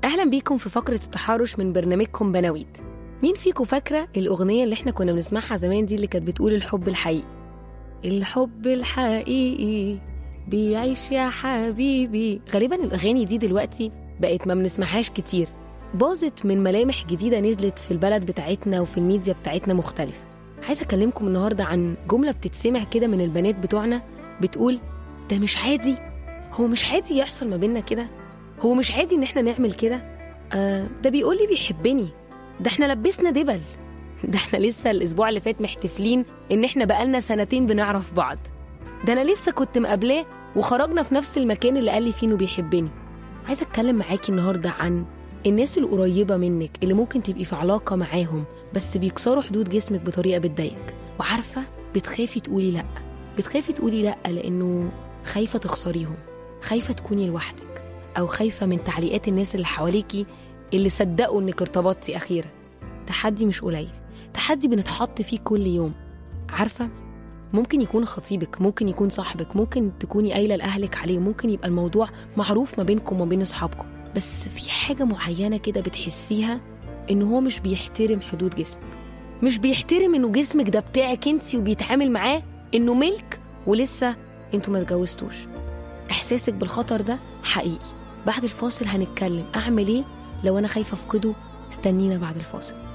أهلا بيكم في فقرة التحرش من برنامجكم بناويت مين فيكم فاكرة الأغنية اللي احنا كنا بنسمعها زمان دي اللي كانت بتقول الحب الحقيقي الحب الحقيقي بيعيش يا حبيبي غالبا الأغاني دي دلوقتي بقت ما بنسمعهاش كتير باظت من ملامح جديدة نزلت في البلد بتاعتنا وفي الميديا بتاعتنا مختلفة عايزة أكلمكم النهاردة عن جملة بتتسمع كده من البنات بتوعنا بتقول ده مش عادي هو مش عادي يحصل ما بيننا كده هو مش عادي ان احنا نعمل كده آه ده بيقول لي بيحبني ده احنا لبسنا دبل ده احنا لسه الاسبوع اللي فات محتفلين ان احنا بقالنا سنتين بنعرف بعض ده انا لسه كنت مقابلاه وخرجنا في نفس المكان اللي قال لي فيه انه بيحبني عايزه اتكلم معاكي النهارده عن الناس القريبه منك اللي ممكن تبقي في علاقه معاهم بس بيكسروا حدود جسمك بطريقه بتضايقك وعارفه بتخافي تقولي لا بتخافي تقولي لا لانه خايفه تخسريهم خايفه تكوني لوحدك او خايفه من تعليقات الناس اللي حواليكي اللي صدقوا انك ارتبطتي اخيرا تحدي مش قليل تحدي بنتحط فيه كل يوم عارفه ممكن يكون خطيبك ممكن يكون صاحبك ممكن تكوني قايله لاهلك عليه ممكن يبقى الموضوع معروف ما بينكم وما بين اصحابكم بس في حاجه معينه كده بتحسيها ان هو مش بيحترم حدود جسمك مش بيحترم انه جسمك ده بتاعك انت وبيتعامل معاه انه ملك ولسه انتوا ما اتجوزتوش احساسك بالخطر ده حقيقي بعد الفاصل هنتكلم اعمل ايه لو انا خايفه افقده استنينا بعد الفاصل